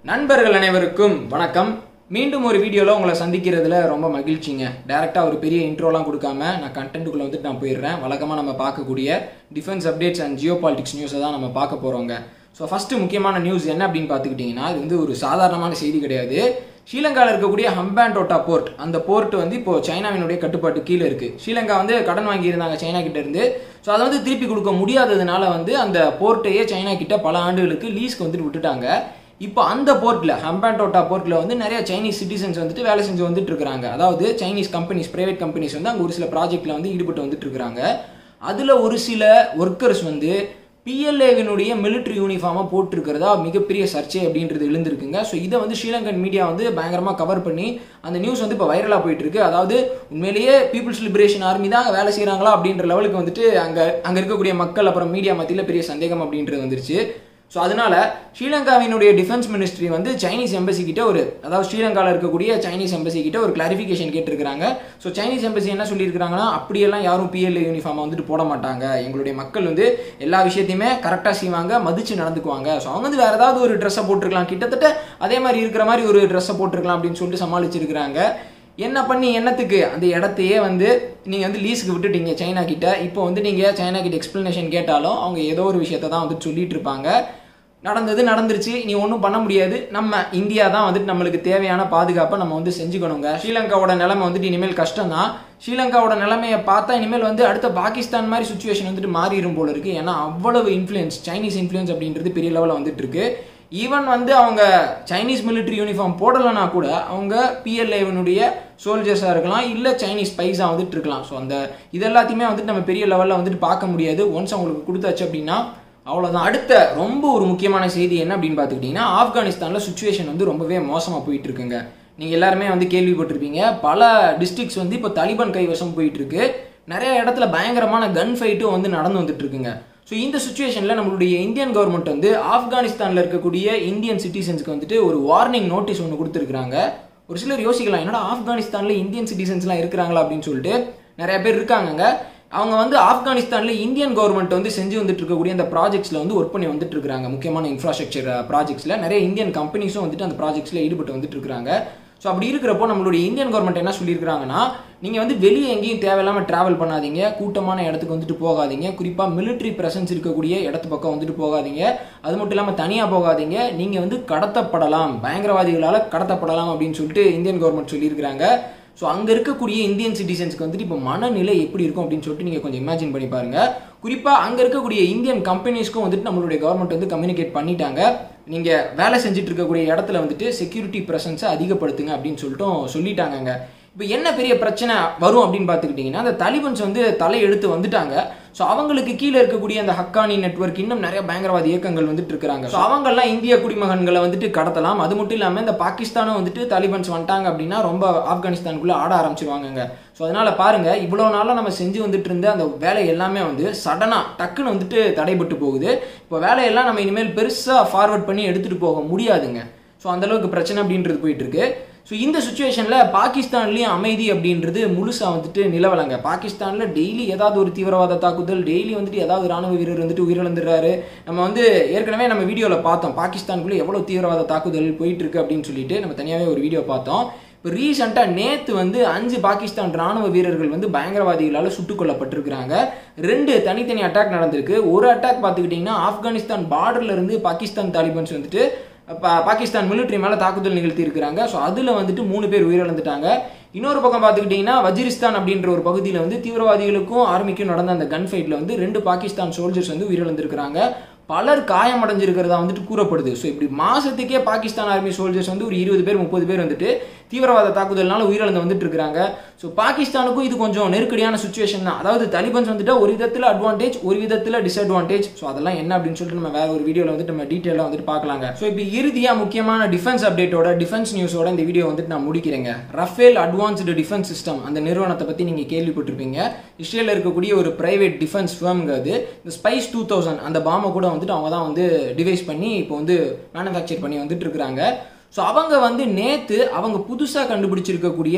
நண்பர்கள் அனைவருக்கும் வணக்கம் மீண்டும் ஒரு வீடியோவில் உங்களை சந்திக்கிறதுல ரொம்ப மகிழ்ச்சிங்க டேரெக்டாக ஒரு பெரிய இன்ட்ரோலாம் கொடுக்காம நான் கண்டென்ட்டுக்குள்ளே வந்துட்டு நான் போயிடுறேன் வழக்கமாக நம்ம பார்க்கக்கூடிய defence updates and geopolitics நியூஸை தான் நம்ம பார்க்க போகிறோங்க ஸோ ஃபஸ்ட்டு முக்கியமான நியூஸ் என்ன அப்படின்னு பார்த்துக்கிட்டிங்கன்னா இது வந்து ஒரு சாதாரணமான செய்தி கிடையாது ஸ்ரீலங்காவில் இருக்கக்கூடிய ஹம்பான்டோட்டா போர்ட் அந்த போர்ட் வந்து இப்போ சைனாவினுடைய கட்டுப்பாட்டு கீழே இருக்கு ஸ்ரீலங்கா வந்து கடன் வாங்கியிருந்தாங்க சைனா கிட்ட இருந்து ஸோ அதை வந்து திருப்பி கொடுக்க முடியாததுனால வந்து அந்த போர்ட்டையே சைனா கிட்ட பல ஆண்டுகளுக்கு லீஸ்க்கு வந்துட்டு விட்டுட்டாங்க இப்போ அந்த போர்ட்டில் ஹம்பான்டோட்டா போர்ட்டில் வந்து நிறைய சைனீஸ் சிட்டிசன்ஸ் வந்துட்டு வேலை செஞ்சு வந்துட்டு இருக்காங்க அதாவது சைனீஸ் கம்பெனிஸ் பிரைவேட் கம்பெனிஸ் வந்து அங்கே ஒரு சில ப்ராஜெக்ட்டில் வந்து ஈடுபட்டு வந்துட்டு இருக்காங்க அதில் ஒரு சில ஒர்க்கர்ஸ் வந்து பிஎல்ஏவினுடைய மிலிட்ரி யூனிஃபார்மாக போட்டிருக்கிறதா மிகப்பெரிய சர்ச்சை அப்படின்றது எழுந்திருக்குங்க ஸோ இதை வந்து ஸ்ரீலங்கன் மீடியா வந்து பயங்கரமாக கவர் பண்ணி அந்த நியூஸ் வந்து இப்போ வைரலாக போயிட்டு இருக்கு அதாவது உண்மையிலேயே பீப்புள்ஸ் லிபரேஷன் ஆர்மி தான் அங்கே வேலை செய்கிறாங்களா அப்படின்ற லெவலுக்கு வந்துட்டு அங்கே அங்கே இருக்கக்கூடிய மக்கள் அப்புறம் மீடியா மத்தியில் பெரிய சந்தேகம் அப்படின்றது வந்துருச்சு ஸோ அதனால ஸ்ரீலங்காவினுடைய டிஃபென்ஸ் மினிஸ்ட்ரி வந்து சைனீஸ் எம்பசி கிட்ட ஒரு அதாவது ஸ்ரீலங்காவில் இருக்கக்கூடிய சைனீஸ் எம்பசி கிட்ட ஒரு கிளாரிஃபிகேஷன் கேட்டிருக்காங்க ஸோ சைனீஸ் எம்பசி என்ன சொல்லியிருக்காங்கன்னா அப்படியெல்லாம் யாரும் பிஎல்ஏ யூனிஃபார்ம் வந்துட்டு போட மாட்டாங்க எங்களுடைய மக்கள் வந்து எல்லா விஷயத்தையுமே கரெக்டாக செய்வாங்க மதிச்சு நடந்துக்குவாங்க ஸோ அவங்க வந்து வேற ஏதாவது ஒரு ட்ரெஸ்ஸை போட்டிருக்கலாம் கிட்டத்தட்ட அதே மாதிரி இருக்கிற மாதிரி ஒரு ட்ரெஸ்ஸை போட்டிருக்கலாம் அப்படின்னு சொல்லிட்டு சமாளிச்சிருக்கிறாங்க என்ன பண்ணி என்னத்துக்கு அந்த இடத்தையே வந்து நீங்கள் வந்து லீஸுக்கு விட்டுட்டீங்க சைனா கிட்ட இப்போ வந்து நீங்கள் சைனா கிட்ட எக்ஸ்பிளனேஷன் கேட்டாலும் அவங்க ஏதோ ஒரு விஷயத்தை தான் வந்து சொல்லிட்டு இருப்பாங்க நடந்தது நடந்துருச்சு நீ ஒன்றும் பண்ண முடியாது நம்ம இந்தியா தான் வந்துட்டு நம்மளுக்கு தேவையான பாதுகாப்பை நம்ம வந்து செஞ்சுக்கணுங்க ஸ்ரீலங்காவோட நிலைமை வந்துட்டு இனிமேல் கஷ்டம் தான் ஸ்ரீலங்காவோட நிலைமையை பார்த்தா இனிமேல் வந்து அடுத்த பாகிஸ்தான் மாதிரி சுச்சுவேஷன் வந்துட்டு மாறிடும் போல இருக்கு ஏன்னா அவ்வளவு இன்ஃப்ளூயன்ஸ் சைனீஸ் இன்ஃப்ளூயன்ஸ் அப்படின்றது பெரிய லெவலில் வந்துட்டு இருக்கு ஈவன் வந்து அவங்க சைனீஸ் மிலிட்ரி யூனிஃபார்ம் போடலைன்னா கூட அவங்க பிஎல்ஏவனுடைய சோல்ஜர்ஸாக இருக்கலாம் இல்லை சைனீஸ் பைஸாக வந்துட்டு இருக்கலாம் ஸோ அந்த இது எல்லாத்தையுமே வந்துட்டு நம்ம பெரிய லெவலில் வந்துட்டு பார்க்க முடியாது ஒன்ஸ் அவங்களுக்கு கொடுத்தாச்சு அப்படின்னா அவ்வளோதான் அடுத்த ரொம்ப ஒரு முக்கியமான செய்தி என்ன அப்படின்னு பார்த்துக்கிட்டிங்கன்னா ஆப்கானிஸ்தானில் சுச்சுவேஷன் வந்து ரொம்பவே மோசமாக போயிட்டு இருக்குங்க நீங்கள் எல்லாருமே வந்து கேள்விப்பட்டிருப்பீங்க பல டிஸ்ட்ரிக்ஸ் வந்து இப்போ தாலிபான் கைவசம் போயிட்டு இருக்கு நிறைய இடத்துல பயங்கரமான கன் ஃபைட்டும் வந்து நடந்து வந்துட்டு இருக்குங்க ஸோ இந்த சுச்சுவேஷனில் நம்மளுடைய இந்தியன் கவர்மெண்ட் வந்து ஆப்கானிஸ்தானில் இருக்கக்கூடிய இந்தியன் சிட்டிசன்ஸ்க்கு வந்துட்டு ஒரு வார்னிங் நோட்டீஸ் ஒன்று கொடுத்துருக்காங்க ஒரு சிலர் யோசிக்கலாம் என்னடா ஆப்கானிஸ்தானில் இந்தியன் சிட்டிசன்ஸ்லாம் இருக்கிறாங்களா அப்படின்னு சொல்லிட்டு நிறைய பேர் இருக்காங்கங்க அவங்க வந்து ஆப்கானிஸ்தானில் இந்தியன் கவர்மெண்ட் வந்து செஞ்சு வந்துட்டு இருக்கக்கூடிய அந்த ப்ராஜெக்ட்ஸில் வந்து ஒர்க் பண்ணி வந்துட்டு இருக்காங்க முக்கியமான இன்ஃப்ராஸ்ட்ரக்சர் ப்ராஜெக்ட்ஸில் நிறைய இந்தியன் கம்பெனிஸும் வந்துட்டு அந்த ப்ராஜெக்ட்ஸில் ஈடுபட்டு வந்துட்டு இருக்காங்க ஸோ அப்படி இருக்கிறப்போ நம்மளுடைய இந்தியன் கவர்மெண்ட் என்ன சொல்லியிருக்காங்கன்னா நீங்கள் வந்து வெளியே எங்கேயும் தேவையில்லாமல் ட்ராவல் பண்ணாதீங்க கூட்டமான இடத்துக்கு வந்துட்டு போகாதீங்க குறிப்பாக மிலிட்ரி பிரசன்ஸ் இருக்கக்கூடிய இடத்து பக்கம் வந்துட்டு போகாதீங்க அது மட்டும் இல்லாமல் தனியாக போகாதீங்க நீங்கள் வந்து கடத்தப்படலாம் பயங்கரவாதிகளால் கடத்தப்படலாம் அப்படின்னு சொல்லிட்டு இந்தியன் கவர்மெண்ட் சொல்லியிருக்கிறாங்க ஸோ அங்கே இருக்கக்கூடிய இந்தியன் சிட்டிசன்ஸ்க்கு வந்துட்டு இப்போ மனநிலை எப்படி இருக்கும் அப்படின்னு சொல்லிட்டு நீங்கள் கொஞ்சம் இமேஜின் பண்ணி பாருங்க குறிப்பாக அங்கே இருக்கக்கூடிய இந்தியன் கம்பெனிஸ்க்கும் வந்துட்டு நம்மளுடைய கவர்மெண்ட் வந்து கம்யூனிகேட் பண்ணிட்டாங்க நீங்கள் வேலை செஞ்சுட்டு இருக்கக்கூடிய இடத்துல வந்துட்டு செக்யூரிட்டி ப்ரெசன்ஸை அதிகப்படுத்துங்க அப்படின்னு சொல்லிட்டும் சொல்லிட்டாங்கங்க இப்போ என்ன பெரிய பிரச்சனை வரும் அப்படின்னு பார்த்துக்கிட்டிங்கன்னா அந்த தாலிபன்ஸ் வந்து தலையெடுத்து வந்துட்டாங்க ஸோ அவங்களுக்கு கீழே இருக்கக்கூடிய அந்த ஹக்கானி நெட்ஒர்க் இன்னும் நிறைய பயங்கரவாத இயக்கங்கள் வந்துட்டு இருக்கிறாங்க ஸோ அவங்கெல்லாம் இந்திய குடிமகன்களை வந்துட்டு கடத்தலாம் அது மட்டும் இல்லாமல் இந்த பாகிஸ்தானும் வந்துட்டு தாலிபன்ஸ் வந்துட்டாங்க அப்படின்னா ரொம்ப ஆப்கானிஸ்தானுக்குள்ளே ஆட ஆரம்பிச்சிருவாங்கங்க ஸோ அதனால் பாருங்கள் இவ்வளோ நாளாக நம்ம செஞ்சு வந்துட்டு இருந்த அந்த வேலை எல்லாமே வந்து சடனாக டக்குன்னு வந்துட்டு தடைபட்டு போகுது இப்போ வேலையெல்லாம் நம்ம இனிமேல் பெருசாக ஃபார்வர்ட் பண்ணி எடுத்துகிட்டு போக முடியாதுங்க ஸோ அந்தளவுக்கு பிரச்சனை அப்படின்றது போயிட்டு இருக்கு ஸோ இந்த சுச்சுவேஷனில் பாகிஸ்தான்லேயும் அமைதி அப்படின்றது முழுசாக வந்துட்டு நிலவலங்க பாகிஸ்தானில் டெய்லி ஏதாவது ஒரு தீவிரவாத தாக்குதல் டெய்லி வந்துட்டு ஏதாவது ராணுவ வீரர் வந்துட்டு உயிரிழந்துடுறாரு நம்ம வந்து ஏற்கனவே நம்ம வீடியோவில் பார்த்தோம் பாகிஸ்தானுக்குள்ளே எவ்வளோ தீவிரவாத தாக்குதல் போயிட்டு இருக்கு அப்படின்னு சொல்லிட்டு நம்ம தனியாகவே ஒரு வீடியோ பார்த்தோம் இப்போ ரீசெண்டாக நேற்று வந்து அஞ்சு பாகிஸ்தான் ராணுவ வீரர்கள் வந்து பயங்கரவாதிகளால் சுட்டுக் கொல்லப்பட்டிருக்கிறாங்க ரெண்டு தனித்தனி அட்டாக் நடந்திருக்கு ஒரு அட்டாக் பார்த்துக்கிட்டிங்கன்னா ஆப்கானிஸ்தான் பார்டர்ல இருந்து பாகிஸ்தான் தாலிபன்ஸ் வந்துட்டு பாகிஸ்தான் மிலிட்ரி மேலே தாக்குதல் நிகழ்த்தி இருக்கிறாங்க ஸோ அதில் வந்துட்டு மூணு பேர் உயிரிழந்துட்டாங்க இன்னொரு பக்கம் பார்த்துக்கிட்டிங்கன்னா வஜிரிஸ்தான் அப்படின்ற ஒரு பகுதியில் வந்து தீவிரவாதிகளுக்கும் ஆர்மிக்கும் நடந்த அந்த கன் ஃபைட்டில் வந்து ரெண்டு பாகிஸ்தான் சோல்ஜர்ஸ் வந்து உயிரிழந்திருக்கிறாங்க பலர் காயமடைஞ்சிருக்கிறதா வந்துட்டு கூறப்படுது ஸோ இப்படி மாசத்துக்கே பாகிஸ்தான் ஆர்மி சோல்ஜர்ஸ் வந்து ஒரு இருபது பேர் முப்பது பேர் வந்துட்டு தீவிரவாத தாக்குதல்னால உயிரிழந்து வந்துட்டு இருக்காங்க ஸோ பாகிஸ்தானுக்கும் இது கொஞ்சம் நெருக்கடியான சுச்சுவேஷன் தான் அதாவது தலிபன்ஸ் வந்துட்டு ஒரு விதத்தில் அட்வான்டேஜ் ஒரு விதத்தில் டிஸ்அட்வான்டேஜ் ஸோ அதெல்லாம் என்ன அப்படின்னு சொல்லிட்டு நம்ம வேற ஒரு வீடியோவில் வந்துட்டு நம்ம டீட்டெயிலாக வந்துட்டு பார்க்கலாங்க ஸோ இப்போ இறுதியாக முக்கியமான டிஃபென்ஸ் அப்டேட்டோட டிஃபென்ஸ் நியூஸோட இந்த வீடியோ வந்துட்டு நான் முடிக்கிறேங்க ரஃபேல் அட்வான்ஸ்டு டிஃபென்ஸ் சிஸ்டம் அந்த நிறுவனத்தை பற்றி நீங்கள் கேள்விப்பட்டிருப்பீங்க இஸ்ரேலில் இருக்கக்கூடிய ஒரு பிரைவேட் டிஃபென்ஸ் ஃபேம்ங்கிறது இந்த ஸ்பைஸ் டூ தௌசண்ட் அந்த பாம்பை கூட வந்துட்டு அவங்க தான் வந்து டிவைஸ் பண்ணி இப்போ வந்து மேனுஃபேக்சர் பண்ணி வந்துட்டு இருக்கிறாங்க ஸோ அவங்க வந்து நேற்று அவங்க புதுசாக கண்டுபிடிச்சிருக்கக்கூடிய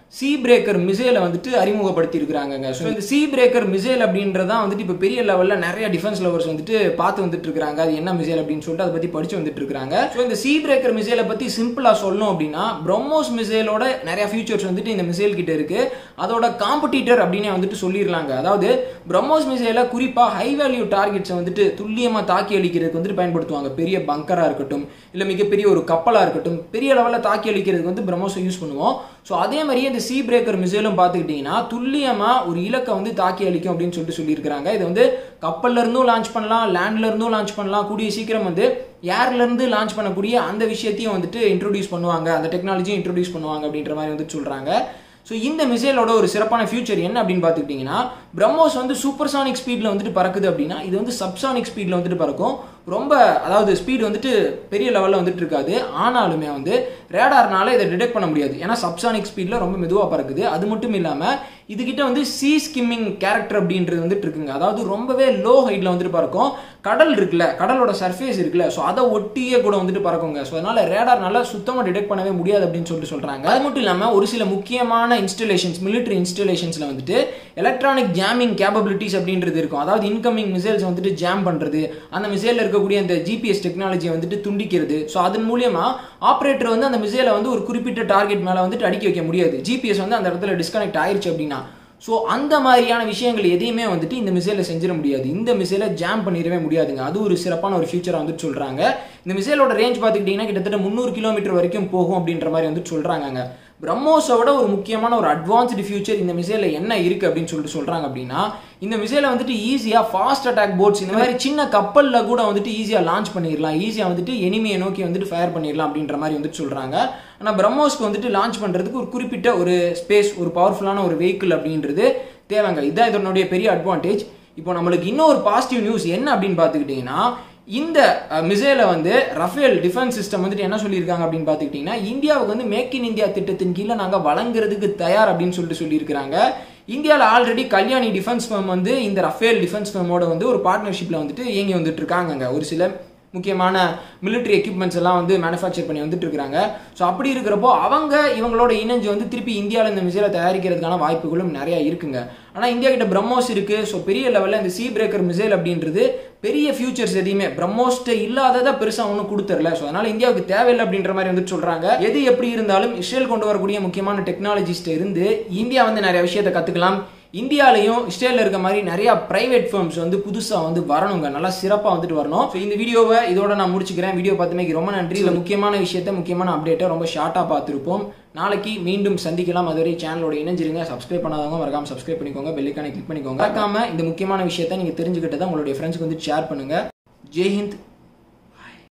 சி பிரேக்கர் மிசைலை வந்துட்டு அறிமுகப்படுத்தி இருக்காங்க ஸோ இந்த சி பிரேக்கர் மிசைல் அப்படின்றதான் வந்துட்டு இப்போ பெரிய லெவலில் நிறைய டிஃபென்ஸ் லவர்ஸ் வந்துட்டு பார்த்து வந்துட்டு இருக்காங்க அது என்ன மிசைல் அப்படின்னு சொல்லிட்டு அதை பற்றி படிச்சு வந்துட்டு இருக்காங்க ஸோ இந்த சி பிரேக்கர் மிசைலை பற்றி சிம்பிளாக சொல்லணும் அப்படின்னா பிரம்மோஸ் மிசைலோட நிறைய ஃபியூச்சர்ஸ் வந்துட்டு இந்த மிசைல் கிட்ட இருக்கு அதோட காம்படிட்டர் அப்படின்னே வந்துட்டு சொல்லிடலாங்க அதாவது பிரம்மோஸ் மிசைலை குறிப்பாக ஹை வேல்யூ டார்கெட்ஸை வந்துட்டு துல்லியமாக தாக்கி அளிக்கிறதுக்கு வந்துட்டு பயன்படுத்துவாங்க பெரிய பங்கராக இருக்கட்டும் இல்லை மிகப்பெரிய ஒரு கப்பலாக இருக்கட்டும் பெரிய லெவலில் தாக்கி அளிக்கிறதுக்கு வந்து பிரம்மோஸை யூஸ் பண்ணுவோம் ஸோ அதே மாதிரியே இந்த சி பிரேக்கர் மிசைலும் பார்த்துக்கிட்டிங்கன்னா துல்லியமாக ஒரு இலக்கை வந்து தாக்கி அளிக்கும் அப்படின்னு சொல்லிட்டு சொல்லியிருக்கிறாங்க இது வந்து கப்பல்ல இருந்தும் லான்ச் பண்ணலாம் லேண்ட்ல இருந்தும் லான்ச் பண்ணலாம் கூடிய சீக்கிரம் வந்து ஏர்ல இருந்து லான்ச் பண்ணக்கூடிய அந்த விஷயத்தையும் வந்துட்டு இன்ட்ரோடியூஸ் பண்ணுவாங்க அந்த டெக்னாலஜியும் இன்ட்ரோடியூஸ் பண்ணுவாங்க அப்படின்ற மாதிரி வந்து சொல்றாங்க ஸோ இந்த மிசைலோட ஒரு சிறப்பான ஃபியூச்சர் என்ன அப்படின்னு பார்த்துக்கிட்டிங்கன்னா பிரம்மோஸ் வந்து சூப்பர்சானிக் ஸ்பீடில் வந்துட்டு பறக்குது அப்படின்னா இது வந்து சப்சானிக் ஸ்பீடில் வந்துட்டு பறக்கும் ரொம்ப அதாவது ஸ்பீடு வந்துட்டு பெரிய லெவலில் வந்துட்டு இருக்காது ஆனாலுமே வந்து ரேடார்னால இதை டிடெக்ட் பண்ண முடியாது ஏன்னா சப்சானிக் ஸ்பீடில் ரொம்ப மெதுவாக பறக்குது அது மட்டும் இல்லாமல் இதுகிட்ட வந்து சி ஸ்கிம்மிங் கேரக்டர் அப்படின்றது வந்துட்டு இருக்குங்க அதாவது ரொம்பவே லோ ஹைட்டில் வந்துட்டு பறக்கும் கடல் இருக்குல்ல கடலோட சர்ஃபேஸ் இருக்குல்ல ஸோ அதை ஒட்டியே கூட வந்துட்டு பறக்குங்க ஸோ அதனால ரேடார்னால சுத்தமாக டிடெக்ட் பண்ணவே முடியாது அப்படின்னு சொல்லிட்டு சொல்கிறாங்க அது மட்டும் இல்லாமல் ஒரு சில முக்கியமான இன்ஸ்டலேஷன்ஸ் மிலிட்டரி இன்ஸ்டலேஷன்ஸில் வந்துட்டு எலக்ட்ரானிக் ஜாமிங் கேப்பபிலிட்டிஸ் அப்படின்றது இருக்கும் அதாவது இன்கமிங் மிசைல்ஸ் வந்துட்டு ஜாம் பண்ணுறது அந்த மிசைலில் இருக்கக்கூடிய அந்த ஜிபிஎஸ் டெக்னாலஜியை வந்துட்டு துண்டிக்கிறது ஸோ அதன் மூலியமா ஆப்ரேட்டர் வந்து அந்த மிசைலை வந்து ஒரு குறிப்பிட்ட டார்கெட் மேலே வந்துட்டு அடிக்க வைக்க முடியாது ஜிபிஎஸ் வந்து அந்த இடத்துல டிஸ்கனெக்ட் ஆயிருச்சு அப்படின்னா ஸோ அந்த மாதிரியான விஷயங்கள் எதையுமே வந்துட்டு இந்த மிசைலில் செஞ்சிட முடியாது இந்த மிசைலை ஜாம் பண்ணிடவே முடியாதுங்க அது ஒரு சிறப்பான ஒரு ஃபியூச்சராக வந்துட்டு சொல்கிறாங்க இந்த மிசைலோட ரேஞ்ச் பார்த்துக்கிட்டிங்கன்னா கிட்டத்தட்ட முந்நூறு கிலோமீட்டர் வரைக்கும் போகும் அப்படின்ற மாதிரி வந்துட்டு சொல்கிறாங்க பிரம்மோஸோட ஒரு முக்கியமான ஒரு அட்வான்ஸ்டு ஃபியூச்சர் இந்த மிசைலில் என்ன இருக்குது அப்படின்னு சொல்லிட்டு சொல்கிறாங்க அப்படின்னா இந்த மிசைலை வந்துட்டு ஈஸியாக ஃபாஸ்ட் அட்டாக் போட்ஸ் இந்த மாதிரி சின்ன கப்பலில் கூட வந்துட்டு ஈஸியாக லான்ச் பண்ணிடலாம் ஈஸியாக வந்துட்டு எனிமையை நோக்கி வந்துட்டு ஃபயர் பண்ணிடலாம் அப்படின்ற மாதிரி வந்துட்டு சொல்கிறாங்க ஆனால் பிரம்மோஸ்க்கு வந்துட்டு லான்ச் பண்ணுறதுக்கு ஒரு குறிப்பிட்ட ஒரு ஸ்பேஸ் ஒரு பவர்ஃபுல்லான ஒரு வெஹிக்கிள் அப்படின்றது தேவைங்க இதுதான் இதனுடைய பெரிய அட்வான்டேஜ் இப்போ நம்மளுக்கு இன்னொரு பாசிட்டிவ் நியூஸ் என்ன அப்படின்னு பார்த்துக்கிட்டிங்கன்னா இந்த மிசைலை வந்து ரஃபேல் டிஃபென்ஸ் சிஸ்டம் வந்துட்டு என்ன சொல்லியிருக்காங்க அப்படின்னு பார்த்துக்கிட்டிங்கன்னா இந்தியாவுக்கு வந்து மேக் இன் இந்தியா திட்டத்தின் கீழே நாங்கள் வழங்குறதுக்கு தயார் அப்படின்னு சொல்லிட்டு சொல்லியிருக்கிறாங்க இந்தியாவில் ஆல்ரெடி கல்யாணி டிஃபென்ஸ் ஃபர்ம் வந்து இந்த ரஃபேல் டிஃபென்ஸ் ஃபர்மோட வந்து ஒரு பார்ட்னர்ஷிப்பில் வந்துட்டு இயங்கி வந்துட்டு இருக்காங்கங்க ஒரு சில முக்கியமான மிலிட்ரி எக்யூப்மெண்ட்ஸ் எல்லாம் வந்து மேனுஃபேக்சர் பண்ணி வந்துட்டு இருக்காங்க ஸோ அப்படி இருக்கிறப்போ அவங்க இவங்களோட இணைஞ்சு வந்து திருப்பி இந்தியாவில் இந்த மிசைலை தயாரிக்கிறதுக்கான வாய்ப்புகளும் நிறைய இருக்குங்க ஆனால் இந்தியா கிட்ட பிரம்மோஸ் இருக்கு ஸோ பெரிய லெவலில் இந்த சி பிரேக்கர் மிசைல் அப்படின்றது பெரிய ஃபியூச்சர்ஸ் எதையுமே பிரம்மோஸ்ட் இல்லாததை பெருசாக ஒன்றும் கொடுத்துரல ஸோ அதனால இந்தியாவுக்கு தேவையில்லை அப்படின்ற மாதிரி வந்து சொல்றாங்க எது எப்படி இருந்தாலும் இஸ்ரேல் கொண்டு வரக்கூடிய முக்கியமான டெக்னாலஜிஸ்ட் இருந்து இந்தியா வந்து நிறைய விஷயத்தை கற்றுக்கலாம் இந்தியாலையும் இஸ்ரேலில் இருக்க மாதிரி நிறைய பிரைவேட் ஃபர்ம்ஸ் வந்து புதுசாக வந்து வரணுங்க நல்லா சிறப்பாக வந்துட்டு வரணும் ஸோ இந்த வீடியோவை இதோட நான் முடிச்சுக்கிறேன் வீடியோ பார்த்துமைக்கு ரொம்ப நன்றி இல்லை முக்கியமான விஷயத்த முக்கியமான அப்டேட்டை ரொம்ப ஷார்ட்டாக பார்த்துருப்போம் நாளைக்கு மீண்டும் சந்திக்கலாம் அதுவரை சேனலோட இணைஞ்சிருங்க சப்ஸ்கிரைப் பண்ணாதவங்க மறக்காம சப்ஸ்கிரைப் பண்ணிக்கோங்க பெல்லைக்கான கிளிக் பண்ணிக்கோங்க மறக்காம இந்த முக்கியமான விஷயத்த நீங்கள் தெரிஞ்சுக்கிட்டதை உங்களுடைய ஃப்ரெண்ட்ஸ்க்கு வந்து ஷேர் பண்ணுங்க ஜெய்ஹிந்த்